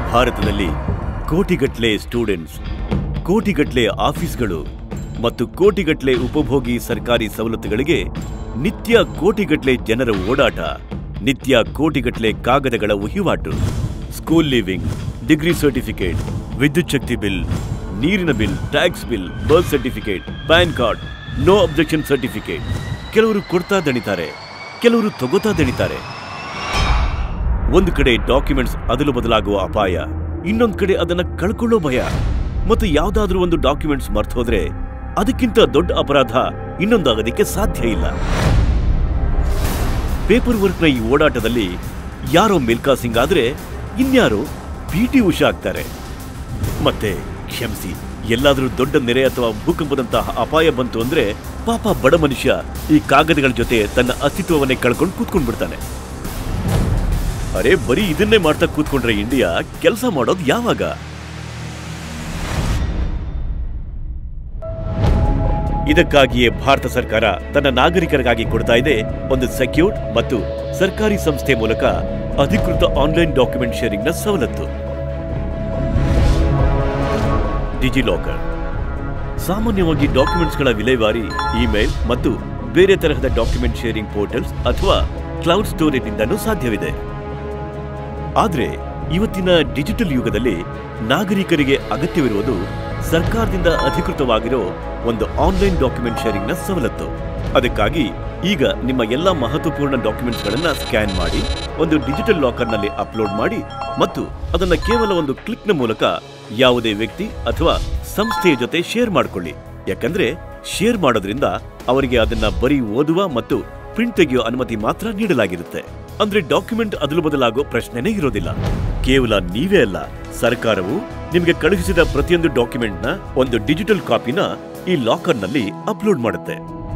ಭಾರತದಲ್ಲಿ ಕೋಟಿಗಟ್ಲೆ ಸ್ಟೂಡೆಂಟ್ಸ್ ಕೋಟಿಗಟ್ಲೆ ಆಫೀಸ್ಗಳು ಮತ್ತು ಕೋಟಿಗಟ್ಲೆ ಉಪಭೋಗಿ ಸರ್ಕಾರಿ ಸವಲತ್ತುಗಳಿಗೆ ನಿತ್ಯ ಕೋಟಿಗಟ್ಲೆ ಜನರ ಓಡಾಟ ನಿತ್ಯ ಕೋಟಿಗಟ್ಲೆ ಕಾಗದಗಳ ವಹಿವಾಟು ಸ್ಕೂಲ್ ಲೀವಿಂಗ್ ಡಿಗ್ರಿ ಸರ್ಟಿಫಿಕೇಟ್ ವಿದ್ಯುತ್ ಶಕ್ತಿ ಬಿಲ್ ನೀರಿನ bill tax bill birth certificate PAN card no objection certificate ಕೆಲವರು ಕೊಡ್ತಾ ದಣಿತಾರೆ ಕೆಲವರು ತಗೋತಾ ದಣಿತಾರೆ ಒಂದು ಕಡೆ ಡಾಕ್ಯುಮೆಂಟ್ಸ್ ಅದಲು ಬದಲಾಗುವ ಅಪಾಯ ಇನ್ನೊಂದು ಕಡೆ ಅದನ್ನ ಕಳ್ಕೊಳ್ಳೋ ಭಯ ಮತ್ತು ಯಾವ್ದಾದ್ರೂ ಒಂದು ಡಾಕ್ಯುಮೆಂಟ್ಸ್ ಮರ್ತು ಹೋದ್ರೆ ಅದಕ್ಕಿಂತ ದೊಡ್ಡ ಅಪರಾಧ ಇನ್ನೊಂದಾಗೋದಕ್ಕೆ ಸಾಧ್ಯ ಇಲ್ಲ ಪೇಪರ್ ವರ್ಕ್ನ ಈ ಓಡಾಟದಲ್ಲಿ ಯಾರೋ ಮಿಲ್ಕಾ ಸಿಂಗ್ ಆದ್ರೆ ಇನ್ಯಾರೋ ಪಿ ಟಿ ಉಷಾ ಆಗ್ತಾರೆ ಮತ್ತೆ ಕ್ಷಮಿಸಿ ಎಲ್ಲಾದ್ರೂ ದೊಡ್ಡ ನೆರೆ ಅಥವಾ ಭೂಕಂಪದಂತಹ ಅಪಾಯ ಬಂತು ಅಂದ್ರೆ ಪಾಪ ಬಡ ಮನುಷ್ಯ ಈ ಕಾಗದಗಳ ಜೊತೆ ತನ್ನ ಅಸ್ತಿತ್ವವನ್ನೇ ಕಳ್ಕೊಂಡು ಕೂತ್ಕೊಂಡ್ ಬಿಡ್ತಾನೆ ಅರೆ ಬರೀ ಇದನ್ನೇ ಮಾಡ್ತಾ ಕೂತ್ಕೊಂಡ್ರೆ ಇಂಡಿಯಾ ಕೆಲಸ ಮಾಡೋದು ಯಾವಾಗ ಇದಕ್ಕಾಗಿಯೇ ಭಾರತ ಸರ್ಕಾರ ತನ್ನ ನಾಗರಿಕರಿಗಾಗಿ ಕೊಡ್ತಾ ಇದೆ ಒಂದು ಸೆಕ್ಯೂರ್ಡ್ ಮತ್ತು ಸರ್ಕಾರಿ ಸಂಸ್ಥೆ ಮೂಲಕ ಅಧಿಕೃತ ಆನ್ಲೈನ್ ಡಾಕ್ಯುಮೆಂಟ್ ಶೇರಿಂಗ್ನ ಸವಲತ್ತು ಡಿಜಿಲಾಕರ್ ಸಾಮಾನ್ಯವಾಗಿ ಡಾಕ್ಯುಮೆಂಟ್ಸ್ಗಳ ವಿಲೇವಾರಿ ಇಮೇಲ್ ಮತ್ತು ಬೇರೆ ತರಹದ ಡಾಕ್ಯುಮೆಂಟ್ ಶೇರಿಂಗ್ ಪೋರ್ಟಲ್ಸ್ ಅಥವಾ ಕ್ಲೌಡ್ ಸ್ಟೋರೇಜ್ನಿಂದಲೂ ಸಾಧ್ಯವಿದೆ ಆದ್ರೆ ಇವತ್ತಿನ ಡಿಜಿಟಲ್ ಯುಗದಲ್ಲಿ ನಾಗರಿಕರಿಗೆ ಅಗತ್ಯವಿರುವುದು ಸರ್ಕಾರದಿಂದ ಅಧಿಕೃತವಾಗಿರೋ ಒಂದು ಆನ್ಲೈನ್ ಡಾಕ್ಯುಮೆಂಟ್ ಶೇರಿಂಗ್ನ ಸವಲತ್ತು ಅದಕ್ಕಾಗಿ ಈಗ ನಿಮ್ಮ ಎಲ್ಲ ಮಹತ್ವಪೂರ್ಣ ಡಾಕ್ಯುಮೆಂಟ್ಸ್ಗಳನ್ನ ಸ್ಕ್ಯಾನ್ ಮಾಡಿ ಒಂದು ಡಿಜಿಟಲ್ ಲಾಕರ್ನಲ್ಲಿ ಅಪ್ಲೋಡ್ ಮಾಡಿ ಮತ್ತು ಅದನ್ನ ಕೇವಲ ಒಂದು ಕ್ಲಿಕ್ನ ಮೂಲಕ ಯಾವುದೇ ವ್ಯಕ್ತಿ ಅಥವಾ ಸಂಸ್ಥೆಯ ಜೊತೆ ಶೇರ್ ಮಾಡಿಕೊಳ್ಳಿ ಯಾಕಂದ್ರೆ ಶೇರ್ ಮಾಡೋದ್ರಿಂದ ಅವರಿಗೆ ಅದನ್ನ ಬರೀ ಓದುವ ಮತ್ತು ಪ್ರಿಂಟ್ ತೆಗೆಯೋ ಅನುಮತಿ ಮಾತ್ರ ನೀಡಲಾಗಿರುತ್ತೆ ಅಂದ್ರೆ ಡಾಕ್ಯುಮೆಂಟ್ ಅದಲು ಬದಲಾಗೋ ಪ್ರಶ್ನೆನೇ ಇರೋದಿಲ್ಲ ಕೇವಲ ನೀವೇ ಅಲ್ಲ ಸರ್ಕಾರವು ನಿಮಗೆ ಕಳುಹಿಸಿದ ಪ್ರತಿಯೊಂದು ಡಾಕ್ಯುಮೆಂಟ್ನ ಒಂದು ಡಿಜಿಟಲ್ ಕಾಪಿನ ಈ ಲಾಕರ್ನಲ್ಲಿ ಅಪ್ಲೋಡ್ ಮಾಡುತ್ತೆ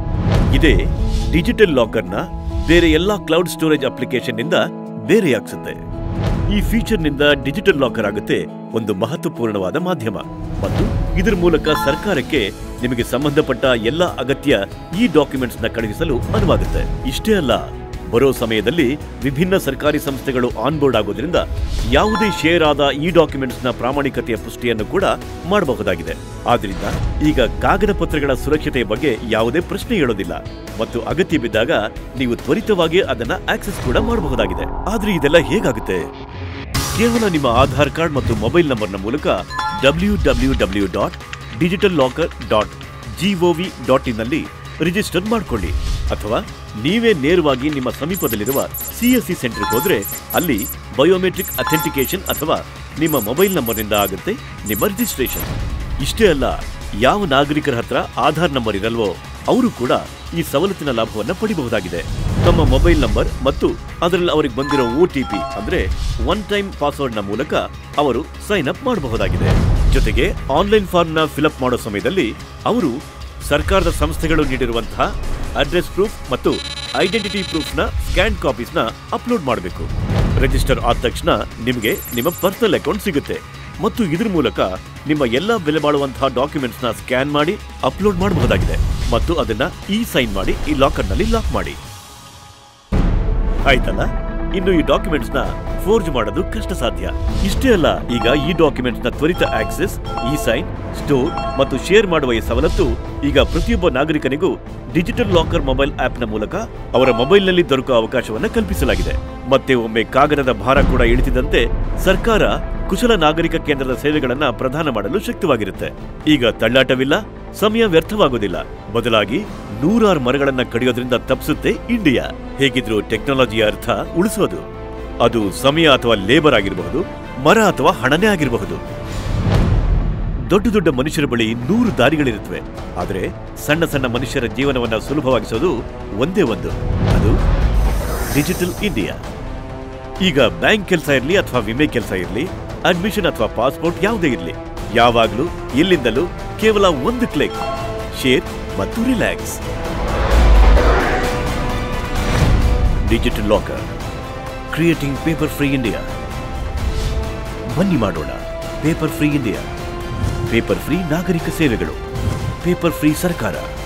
ಇದೇ ಡಿಜಿಟಲ್ ಲಾಕರ್ನ ಬೇರೆ ಎಲ್ಲಾ ಕ್ಲೌಡ್ ಸ್ಟೋರೇಜ್ ಅಪ್ಲಿಕೇಶನ್ ನಿಂದ ಬೇರೆಯಾಗಿಸುತ್ತೆ ಈ ಫೀಚರ್ನಿಂದ ಡಿಜಿಟಲ್ ಲಾಕರ್ ಆಗುತ್ತೆ ಒಂದು ಮಹತ್ವಪೂರ್ಣವಾದ ಮಾಧ್ಯಮ ಮತ್ತು ಇದರ ಮೂಲಕ ಸರ್ಕಾರಕ್ಕೆ ನಿಮಗೆ ಸಂಬಂಧಪಟ್ಟ ಎಲ್ಲ ಅಗತ್ಯ ಈ ಡಾಕ್ಯುಮೆಂಟ್ಸ್ ನ ಕಳುಹಿಸಲು ಅನುವಾಗುತ್ತೆ ಇಷ್ಟೇ ಅಲ್ಲ ಬರೋ ಸಮಯದಲ್ಲಿ ವಿಭಿನ್ನ ಸರ್ಕಾರಿ ಸಂಸ್ಥೆಗಳು ಆನ್ಬೋರ್ಡ್ ಆಗೋದ್ರಿಂದ ಯಾವುದೇ ಶೇರ್ ಆದ ಈ ಡಾಕ್ಯುಮೆಂಟ್ಸ್ ನ ಪ್ರಾಮಾಣಿಕತೆಯ ಪುಷ್ಟಿಯನ್ನು ಕೂಡ ಮಾಡಬಹುದಾಗಿದೆ ಆದ್ರಿಂದ ಈಗ ಕಾಗದ ಪತ್ರಗಳ ಸುರಕ್ಷತೆಯ ಬಗ್ಗೆ ಯಾವುದೇ ಪ್ರಶ್ನೆ ಹೇಳೋದಿಲ್ಲ ಮತ್ತು ಅಗತ್ಯ ಬಿದ್ದಾಗ ನೀವು ತ್ವರಿತವಾಗಿ ಅದನ್ನ ಆಕ್ಸೆಸ್ ಕೂಡ ಮಾಡಬಹುದಾಗಿದೆ ಆದ್ರೆ ಇದೆಲ್ಲ ಹೇಗಾಗುತ್ತೆ ಕೇವಲ ನಿಮ್ಮ ಆಧಾರ್ ಕಾರ್ಡ್ ಮತ್ತು ಮೊಬೈಲ್ ನಂಬರ್ನ ಮೂಲಕ W W W dot digital locker dot GOV dot ಇನ್ನಲ್ಲಿ ರಿಜಿಸ್ಟರ್ ಮಾಡಿಕೊಳ್ಳಿ ಅಥವಾ ನೀವೇ ನೇರವಾಗಿ ನಿಮ್ಮ ಸಮೀಪದಲ್ಲಿರುವ ಸಿಎಸ್ಸಿ ಸೆಂಟರ್ಗೆ ಹೋದ್ರೆ ಅಲ್ಲಿ ಬಯೋಮೆಟ್ರಿಕ್ ಅಥೆಂಟಿಕೇಶನ್ ಅಥವಾ ನಿಮ್ಮ ಮೊಬೈಲ್ ನಂಬರ್ನಿಂದ ಆಗುತ್ತೆ ನಿಮ್ಮ ರಿಜಿಸ್ಟ್ರೇಷನ್ ಇಷ್ಟೇ ಅಲ್ಲ ಯಾವ ನಾಗರಿಕರ ಹತ್ರ ಆಧಾರ್ ನಂಬರ್ ಇರಲ್ವೋ ಅವರು ಕೂಡ ಈ ಸವಲತ್ತಿನ ಲಾಭವನ್ನ ಪಡಿಬಹುದಾಗಿದೆ ತಮ್ಮ ಮೊಬೈಲ್ ನಂಬರ್ ಮತ್ತು ಅದರಲ್ಲಿ ಅವರಿಗೆ ಬಂದಿರೋ ಒ ಟಿ ಪಿ ಅಂದ್ರೆ ಒನ್ ಟೈಮ್ ಪಾಸ್ವರ್ಡ್ ನ ಮೂಲಕ ಅವರು ಸೈನ್ ಅಪ್ ಮಾಡಬಹುದಾಗಿದೆ ಜೊತೆಗೆ ಆನ್ಲೈನ್ ಫಾರ್ಮ್ ನ ಫಿಲಪ್ ಮಾಡೋ ಸಮಯದಲ್ಲಿ ಅವರು ಸರ್ಕಾರದ ಸಂಸ್ಥೆಗಳು ನೀಡಿರುವಂತಹ ಅಡ್ರೆಸ್ ಪ್ರೂಫ್ ಮತ್ತು ಐಡೆಂಟಿಟಿ ಪ್ರೂಫ್ ನ ಸ್ಕ್ಯಾನ್ ಕಾಪೀಸ್ ನ ಅಪ್ಲೋಡ್ ಮಾಡಬೇಕು ರಿಜಿಸ್ಟರ್ ಆದ ತಕ್ಷಣ ನಿಮಗೆ ನಿಮ್ಮ ಪರ್ಸನಲ್ ಅಕೌಂಟ್ ಸಿಗುತ್ತೆ ಮತ್ತು ಇದ್ರ ಮೂಲಕ ನಿಮ್ಮ ಎಲ್ಲ ಬೆಲೆ ಬಾಳುವಂತಹ ಡಾಕ್ಯುಮೆಂಟ್ಸ್ ನ ಸ್ಕ್ಯಾನ್ ಮಾಡಿ ಅಪ್ಲೋಡ್ ಮಾಡಬಹುದಾಗಿದೆ ಮತ್ತು ಅದನ್ನ ಇ ಸೈನ್ ಮಾಡಿ ಈ ಲಾಕರ್ ನಲ್ಲಿ ಲಾಕ್ ಮಾಡಿ ಆಯ್ತಲ್ಲ ಇನ್ನು ಈ ಡಾಕ್ಯುಮೆಂಟ್ಸ್ ನ ಫೋರ್ಜ್ ಮಾಡೋದು ಕಷ್ಟ ಸಾಧ್ಯ ಇಷ್ಟೇ ಅಲ್ಲ ಈಗ ಈ ಡಾಕ್ಯುಮೆಂಟ್ಸ್ ನ ತ್ವರಿತ ಆಕ್ಸೆಸ್ ಇ ಸೈನ್ ಸ್ಟೋರ್ ಮತ್ತು ಶೇರ್ ಮಾಡುವ ಈ ಸವಲತ್ತು ಈಗ ಪ್ರತಿಯೊಬ್ಬ ನಾಗರಿಕನಿಗೂ ಡಿಜಿಟಲ್ ಲಾಕರ್ ಮೊಬೈಲ್ ಆಪ್ ನ ಮೂಲಕ ಅವರ ಮೊಬೈಲ್ನಲ್ಲಿ ದೊರಕುವ ಅವಕಾಶವನ್ನ ಕಲ್ಪಿಸಲಾಗಿದೆ ಮತ್ತೆ ಒಮ್ಮೆ ಕಾಗದದ ಭಾರ ಕೂಡ ಇಳಿತಿದ್ದಂತೆ ಸರ್ಕಾರ ಕುಶಲ ನಾಗರಿಕ ಕೇಂದ್ರದ ಸೇವೆಗಳನ್ನ ಪ್ರದಾನ ಮಾಡಲು ಶಕ್ತವಾಗಿರುತ್ತೆ ಈಗ ತಳ್ಳಾಟವಿಲ್ಲ ಸಮಯ ವ್ಯರ್ಥವಾಗೋದಿಲ್ಲ ಬದಲಾಗಿ ನೂರಾರು ಮರಗಳನ್ನ ಕಡಿಯೋದ್ರಿಂದ ತಪ್ಪಿಸುತ್ತೆ ಇಂಡಿಯಾ ಹೇಗಿದ್ರು ಟೆಕ್ನಾಲಜಿಯ ಅರ್ಥ ಉಳಿಸೋದು ಅದು ಸಮಯ ಅಥವಾ ಲೇಬರ್ ಆಗಿರಬಹುದು ಮರ ಅಥವಾ ಹಣನೇ ಆಗಿರಬಹುದು ದೊಡ್ಡ ದೊಡ್ಡ ಮನುಷ್ಯರ ಬಳಿ ನೂರು ದಾರಿಗಳಿರುತ್ತವೆ ಆದರೆ ಸಣ್ಣ ಸಣ್ಣ ಮನುಷ್ಯರ ಜೀವನವನ್ನ ಸುಲಭವಾಗಿಸೋದು ಒಂದೇ ಒಂದು ಅದು ಡಿಜಿಟಲ್ ಇಂಡಿಯಾ ಈಗ ಬ್ಯಾಂಕ್ ಕೆಲಸ ಇರಲಿ ಅಥವಾ ವಿಮೆ ಕೆಲಸ ಇರಲಿ ಅಡ್ಮಿಷನ್ ಅಥವಾ ಪಾಸ್ಪೋರ್ಟ್ ಯಾವುದೇ ಇರಲಿ ಯಾವಾಗಲೂ ಎಲ್ಲಿಂದಲೂ ಕೇವಲ ಒಂದು ಕ್ಲಿಕ್ ಶೇರ್ ಮತ್ತು relax digital locker creating paper free India ಬನ್ನಿ ಮಾಡೋಣ paper free India paper free ನಾಗರಿಕ ಸೇವೆಗಳು ಪೇಪರ್ ಫ್ರೀ ಸರ್ಕಾರ